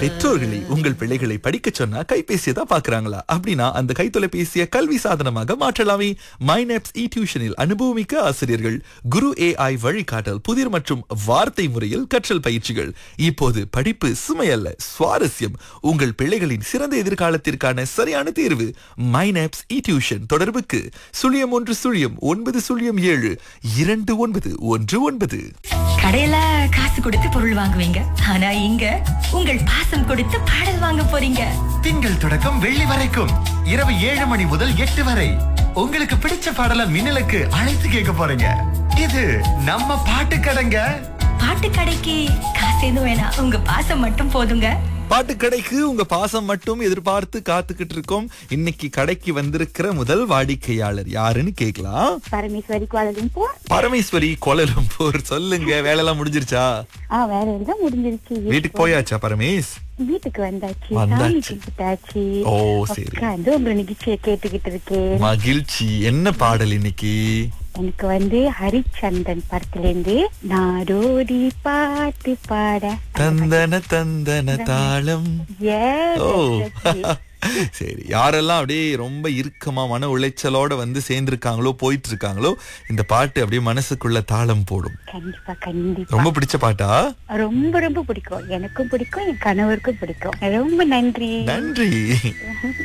பெற்றோர்களை உங்கள் பிள்ளைகளை படிக்க சொன்னா கைபேசியை தான் பாக்குறாங்களா அப்படின்னா அந்த கைத்தொலைபேசியை கல்வி சாதனமாக மாற்றலாமே மைனப்ஸ் இ டியூஷனில் அனுபவமிக்க ஆசிரியர்கள் குரு ஏஐ வழிகாட்டல் புதிர் மற்றும் வார்த்தை முறையில் கற்றல் பயிற்சிகள் இப்போது படிப்பு சுமையல்ல சுவாரஸ்யம் உங்கள் பிள்ளைகளின் சிறந்த எதிர்காலத்திற்கான சரியான தேர்வு மைனப்ஸ் இ டியூஷன் தொடர்புக்கு சுழியம் ஒன்று சுழியம் ஒன்பது சுழியம் ஏழு இரண்டு ஒன்பது ஒன்று ஒன்பது கடையில காசு கொடுத்து பொருள் வாங்குவீங்க ஆனா இங்க உங்கள் பாசம் கொடுத்து பாடல் வாங்க போறீங்க திங்கள் தொடக்கம் வெள்ளி வரைக்கும் இரவு ஏழு மணி முதல் எட்டு வரை உங்களுக்கு பிடிச்ச பாடல மின்னலுக்கு அழைத்து கேட்க போறீங்க இது நம்ம பாட்டு கடைங்க பாட்டு கடைக்கு காசு எதுவும் வேணாம் உங்க பாசம் மட்டும் போதுங்க பாட்டு கடைக்கு உங்க பாசம் மட்டும் எதிர்பார்த்து காத்துக்கிட்டு இருக்கோம் இன்னைக்கு கடைக்கு வந்திருக்கிற முதல் வாடிக்கையாளர் யாருன்னு கேக்கலாம் பரமேஸ்வரி கோலலிம்பூர் பரமேஸ்வரி கோலலம்பூர் சொல்லுங்க வேலையெல்லாம் முடிஞ்சிருச்சா ஆ வேற எல்லாம் முடிஞ்சிருச்சு வீட்டுக்கு போயாச்சா பரமேஷ் வீட்டுக்கு வந்தாச்சு வந்தாச்சு. சாமி கும்பிட்டாச்சு ஓ, சரி. உட்கார்ந்து உங்க நிகழ்ச்சியை கேட்டுக்கிட்டு இருக்கேன் மகிழ்ச்சி என்ன பாடல் இன்னைக்கு எனக்கு வந்து ஹரிச்சந்திரன் படத்துல இருந்து நாடோடி பாட்டு பாட தந்தன தந்தன தாளம் Yes, ஓ that's it. சரி யாரெல்லாம் அப்படியே ரொம்ப இறுக்கமா மன உளைச்சலோட வந்து சேர்ந்திருக்காங்களோ போயிட்டு இருக்காங்களோ இந்த பாட்டு அப்படியே மனசுக்குள்ள தாளம் போடும் கண்டிப்பா கண்டிப்பா ரொம்ப பிடிச்ச பாட்டா ரொம்ப ரொம்ப பிடிக்கும் எனக்கும் பிடிக்கும் என் கணவருக்கும் பிடிக்கும் ரொம்ப நன்றி நன்றி